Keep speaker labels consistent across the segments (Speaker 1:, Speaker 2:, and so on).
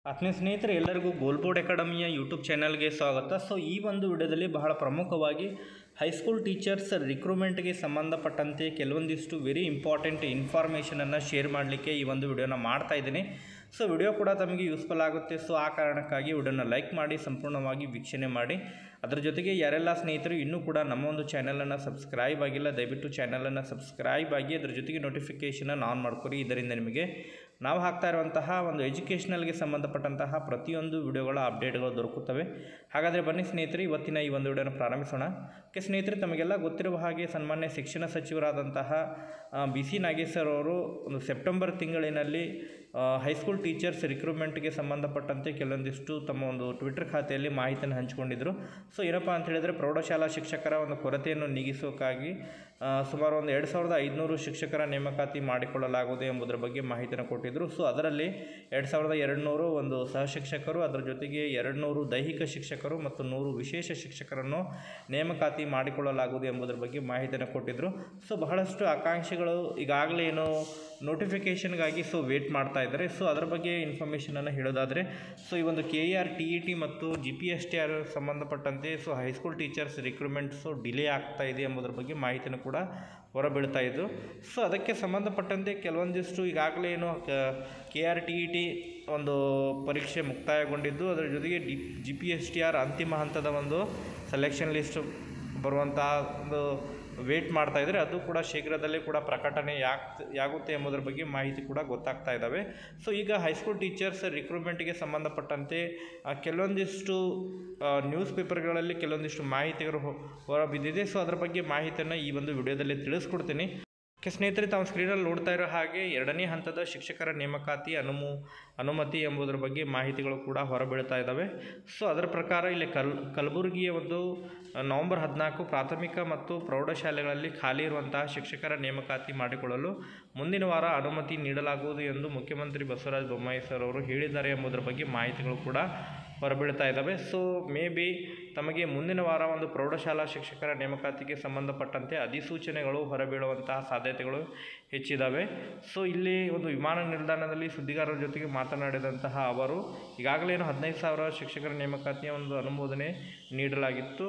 Speaker 1: ಆತ್ಮೀಯ ಸ್ನೇಹಿತರೆ ಎಲ್ಲರಿಗೂ ಗೋಲ್ಬೋರ್ಡ್ ಅಕಾಡೆಮಿಯ ಯೂಟ್ಯೂಬ್ ಚಾನಲ್ಗೆ ಸ್ವಾಗತ ಸೊ ಈ ಒಂದು ವಿಡಿಯೋದಲ್ಲಿ ಬಹಳ ಪ್ರಮುಖವಾಗಿ ಹೈಸ್ಕೂಲ್ ಟೀಚರ್ಸ್ ರಿಕ್ರೂಟ್ಮೆಂಟ್ಗೆ ಸಂಬಂಧಪಟ್ಟಂತೆ ಕೆಲವೊಂದಿಷ್ಟು ವೆರಿ ಇಂಪಾರ್ಟೆಂಟ್ ಇನ್ಫಾರ್ಮೇಷನನ್ನು ಶೇರ್ ಮಾಡಲಿಕ್ಕೆ ಈ ಒಂದು ವಿಡಿಯೋನ ಮಾಡ್ತಾ ಇದ್ದೀನಿ ಸೊ ವಿಡಿಯೋ ಕೂಡ ತಮಗೆ ಯೂಸ್ಫುಲ್ ಆಗುತ್ತೆ ಸೊ ಆ ಕಾರಣಕ್ಕಾಗಿ ವಿಡಿಯೋನ ಲೈಕ್ ಮಾಡಿ ಸಂಪೂರ್ಣವಾಗಿ ವೀಕ್ಷಣೆ ಮಾಡಿ ಅದರ ಜೊತೆಗೆ ಯಾರೆಲ್ಲ ಸ್ನೇಹಿತರು ಇನ್ನೂ ಕೂಡ ನಮ್ಮ ಒಂದು ಚಾನಲನ್ನು ಸಬ್ಸ್ಕ್ರೈಬ್ ಆಗಿಲ್ಲ ದಯವಿಟ್ಟು ಚಾನಲನ್ನು ಸಬ್ಸ್ಕ್ರೈಬ್ ಆಗಿ ಅದರ ಜೊತೆಗೆ ನೋಟಿಫಿಕೇಷನನ್ನು ಆನ್ ಮಾಡ್ಕೊರಿ ಇದರಿಂದ ನಿಮಗೆ ನಾವು ಹಾಕ್ತಾ ಇರುವಂತಹ ಒಂದು ಎಜುಕೇಷನಲ್ಗೆ ಸಂಬಂಧಪಟ್ಟಂತಹ ಪ್ರತಿಯೊಂದು ವಿಡಿಯೋಗಳ ಅಪ್ಡೇಟ್ಗಳು ದೊರಕುತ್ತವೆ ಹಾಗಾದರೆ ಬನ್ನಿ ಸ್ನೇಹಿತರೆ ಇವತ್ತಿನ ಈ ಒಂದು ವಿಡಿಯೋನ ಪ್ರಾರಂಭಿಸೋಣ ಓಕೆ ಸ್ನೇಹಿತರೆ ತಮಗೆಲ್ಲ ಗೊತ್ತಿರುವ ಹಾಗೆ ಸನ್ಮಾನ್ಯ ಶಿಕ್ಷಣ ಸಚಿವರಾದಂತಹ ಬಿ ಸಿ ನಾಗೇಶ್ವರ್ ಅವರು ಒಂದು ಸೆಪ್ಟೆಂಬರ್ ತಿಂಗಳಿನಲ್ಲಿ ಹೈಸ್ಕೂಲ್ ಟೀಚರ್ಸ್ ರಿಕ್ರೂಟ್ಮೆಂಟ್ಗೆ ಸಂಬಂಧಪಟ್ಟಂತೆ ಕೆಲವೊಂದಿಷ್ಟು ತಮ್ಮ ಒಂದು ಟ್ವಿಟರ್ ಖಾತೆಯಲ್ಲಿ ಮಾಹಿತಿಯನ್ನು ಹಂಚಿಕೊಂಡಿದ್ದರು ಸೊ ಏನಪ್ಪ ಅಂತ ಹೇಳಿದರೆ ಪ್ರೌಢಶಾಲಾ ಶಿಕ್ಷಕರ ಒಂದು ಕೊರತೆಯನ್ನು ನೀಗಿಸೋಕ್ಕಾಗಿ ಆ, ಸುಮಾರು ಒಂದು ಎರಡು ಸಾವಿರದ ಐದುನೂರು ಶಿಕ್ಷಕರ ನೇಮಕಾತಿ ಮಾಡಿಕೊಳ್ಳಲಾಗುವುದು ಎಂಬುದರ ಬಗ್ಗೆ ಮಾಹಿತಿಯನ್ನು ಕೊಟ್ಟಿದ್ದರು ಸೊ ಅದರಲ್ಲಿ ಎರಡು ಸಾವಿರದ ಎರಡುನೂರು ಒಂದು ಸಹಶಿಕ್ಷಕರು ಅದರ ಜೊತೆಗೆ ಎರಡು ನೂರು ದೈಹಿಕ ಶಿಕ್ಷಕರು ಮತ್ತು ನೂರು ವಿಶೇಷ ಶಿಕ್ಷಕರನ್ನು ನೇಮಕಾತಿ ಮಾಡಿಕೊಳ್ಳಲಾಗುವುದು ಎಂಬುದರ ಬಗ್ಗೆ ಮಾಹಿತಿಯನ್ನು ಕೊಟ್ಟಿದ್ದರು ಸೊ ಬಹಳಷ್ಟು ಆಕಾಂಕ್ಷಿಗಳು ಈಗಾಗಲೇ ಏನು ನೋಟಿಫಿಕೇಷನ್ಗಾಗಿ ಸೊ ವೇಟ್ ಮಾಡ್ತಾ ಇದ್ದಾರೆ ಸೊ ಅದರ ಬಗ್ಗೆ ಇನ್ಫಾರ್ಮೇಷನನ್ನು ಹೇಳೋದಾದರೆ ಸೊ ಈ ಒಂದು K R T E T ಮತ್ತು G P S T R ಸಂಬಂಧಪಟ್ಟಂತೆ so high school teachers recruitments delay ಆಗ್ತಾ ಇದೆ ಎಂಬುದರ ಬಗ್ಗೆ ಮಾಹಿತಿಯನ್ನು ಕೂಡ ಹೊರಬೀಳ್ತಾ ಇದ್ದು ಸೊ ಅದಕ್ಕೆ ಸಂಬಂಧಪಟ್ಟಂತೆ ಕೆಲವೊಂದಿಷ್ಟು ಈಗಾಗಲೇ ಏನು K R T E T ಒಂದು ಪರೀಕ್ಷೆ ಮುಕ್ತಾಯಗೊಂಡಿದ್ದು ಅದರ ಜೊತೆಗೆ D G P S T R ಅಂತಿಮ ಹಂತದ ಒಂದು ಸೆಲೆಕ್ಷನ್ ಲಿಸ್ಟ್ ಬರುವಂಥ ಒಂದು ವೇಟ್ ಮಾಡ್ತಾ ಇದ್ದಾರೆ ಅದು ಕೂಡ ಶೀಘ್ರದಲ್ಲೇ ಕೂಡ ಪ್ರಕಟಣೆ ಯಾಕ್ ಯಾಗುತ್ತೆ ಎಂಬುದರ ಬಗ್ಗೆ ಮಾಹಿತಿ ಕೂಡ ಗೊತ್ತಾಗ್ತಾ ಇದ್ದಾವೆ ಸೊ ಈಗ ಹೈಸ್ಕೂಲ್ ಟೀಚರ್ಸ್ ರಿಕ್ರೂಟ್ಮೆಂಟ್ಗೆ ಸಂಬಂಧಪಟ್ಟಂತೆ ಆ, ಕೆಲವೊಂದಿಷ್ಟು ನ್ಯೂಸ್ ಪೇಪರ್ಗಳಲ್ಲಿ ಕೆಲವೊಂದಿಷ್ಟು ಮಾಹಿತಿಗಳು ಹೊ- ಹೊರಬಿದ್ದಿದೆ ಸೊ ಅದರ ಬಗ್ಗೆ ಮಾಹಿತಿಯನ್ನು ಈ ಒಂದು ವಿಡಿಯೋದಲ್ಲಿ ತಿಳಿಸ್ಕೊಡ್ತೀನಿ ಓಕೆ ಸ್ನೇಹಿತರೆ ತಾವು ಸ್ಕ್ರೀನಲ್ಲಿ ನೋಡ್ತಾ ಇರೋ ಹಾಗೆ ಎರಡನೇ ಹಂತದ ಶಿಕ್ಷಕರ ನೇಮಕಾತಿ ಅನುಮು ಅನುಮತಿ ಎಂಬುದರ ಬಗ್ಗೆ ಮಾಹಿತಿಗಳು ಕೂಡ ಹೊರಬೀಳ್ತಾ ಇದ್ದಾವೆ ಸೊ ಅದರ ಪ್ರಕಾರ ಇಲ್ಲಿ ಕಲ್ ಕಲಬುರಗಿಯ ಒಂದು ಆ, ನವೆಂಬರ್ ಹದಿನಾಲ್ಕು ಪ್ರಾಥಮಿಕ ಮತ್ತು ಪ್ರೌಢಶಾಲೆಗಳಲ್ಲಿ ಖಾಲಿ ಇರುವಂತಹ ಶಿಕ್ಷಕರ ನೇಮಕಾತಿ ಮಾಡಿಕೊಳ್ಳಲು ಮುಂದಿನ ವಾರ ಅನುಮತಿ ನೀಡಲಾಗುವುದು ಎಂದು ಮುಖ್ಯಮಂತ್ರಿ ಬಸವರಾಜ ಬೊಮ್ಮಾಯಿ ಸರ್ ಅವರು ಹೇಳಿದ್ದಾರೆ ಎಂಬುದರ ಬಗ್ಗೆ ಮಾಹಿತಿಗಳು ಕೂಡ ಹೊರಬೀಳ್ತಾ ಇದ್ದಾವೆ ಸೊ ಮೇ ಬಿ ತಮಗೆ ಮುಂದಿನ ವಾರ ಒಂದು ಪ್ರೌಢಶಾಲಾ ಶಿಕ್ಷಕರ ನೇಮಕಾತಿಗೆ ಸಂಬಂಧಪಟ್ಟಂತೆ ಅಧಿಸೂಚನೆಗಳು ಹೊರಬೀಳುವಂತಹ ಸಾಧ್ಯತೆಗಳು ಹೆಚ್ಚಿದ್ದಾವೆ ಸೊ ಇಲ್ಲಿ ಒಂದು ವಿಮಾನ ನಿಲ್ದಾಣದಲ್ಲಿ ಸುದ್ದಿಗಾರರ ಜೊತೆಗೆ ಮಾತನಾಡಿದಂತಹ ಅವರು ಈಗಾಗಲೇ ಏನು ಹದಿನೈದು ಸಾವಿರ ಶಿಕ್ಷಕರ ನೇಮಕಾತಿಯ ಒಂದು ಅನುಮೋದನೆ ನೀಡಲಾಗಿತ್ತು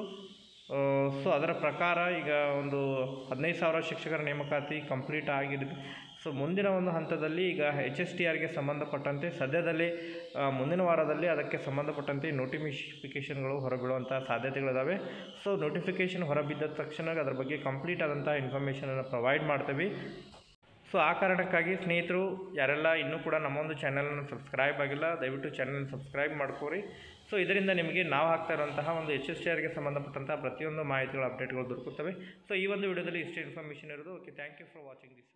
Speaker 1: ಸೊ ಅದರ ಪ್ರಕಾರ ಈಗ ಒಂದು ಹದಿನೈದು ಸಾವಿರ ಶಿಕ್ಷಕರ ನೇಮಕಾತಿ ಕಂಪ್ಲೀಟ್ ಆಗಿದೆ ಸೊ ಮುಂದಿನ ಒಂದು ಹಂತದಲ್ಲಿ ಈಗ ಎಚ್ ಎಸ್ ಟಿ ಆರ್ಗೆ ಸಂಬಂಧಪಟ್ಟಂತೆ ಸದ್ಯದಲ್ಲೇ ಆ, ಮುಂದಿನ ವಾರದಲ್ಲಿ ಅದಕ್ಕೆ ಸಂಬಂಧಪಟ್ಟಂತೆ ನೋಟಿಫಿಕೇಷನ್ಗಳು ಹೊರಬೀಳುವಂಥ ಸಾಧ್ಯತೆಗಳಿದ್ದಾವೆ ಸೊ ನೋಟಿಫಿಕೇಷನ್ ಹೊರಬಿದ್ದ ತಕ್ಷಣ ಅದರ ಬಗ್ಗೆ ಕಂಪ್ಲೀಟ್ ಆದಂಥ ಇನ್ಫಾರ್ಮೇಷನನ್ನು ಪ್ರೊವೈಡ್ ಮಾಡ್ತೀವಿ ಸೊ ಆ ಕಾರಣಕ್ಕಾಗಿ ಸ್ನೇಹಿತರು ಯಾರೆಲ್ಲ ಇನ್ನೂ ಕೂಡ ನಮ್ಮೊಂದು ಚಾನಲನ್ನು ಸಬ್ಸ್ಕ್ರೈಬ್ ಆಗಿಲ್ಲ ದಯವಿಟ್ಟು ಚಾನಲ್ ಸಬ್ಸ್ಕ್ರೈಬ್ ಮಾಡ್ಕೋರಿ ಸೊ ಇದರಿಂದ ನಿಮಗೆ ನಾವು ಹಾಕ್ತಾ ಇರುವಂತಹ ಒಂದು ಎಚ್ ಎಸ್ ಟಿ ಆರ್ಗೆ ಸಂಬಂಧಪಟ್ಟಂತಹ ಪ್ರತಿಯೊಂದು ಮಾಹಿತಿಗಳ ಅಪ್ಡೇಟ್ಗಳು ದೊರಕುತ್ತವೆ ಸೊ ಈ ಒಂದು ವಿಡಿಯೋದಲ್ಲಿ ಇಷ್ಟೇ ಇನ್ಫಾರ್ಮೇಷನ್ ಇರೋದು okay thank you for watching this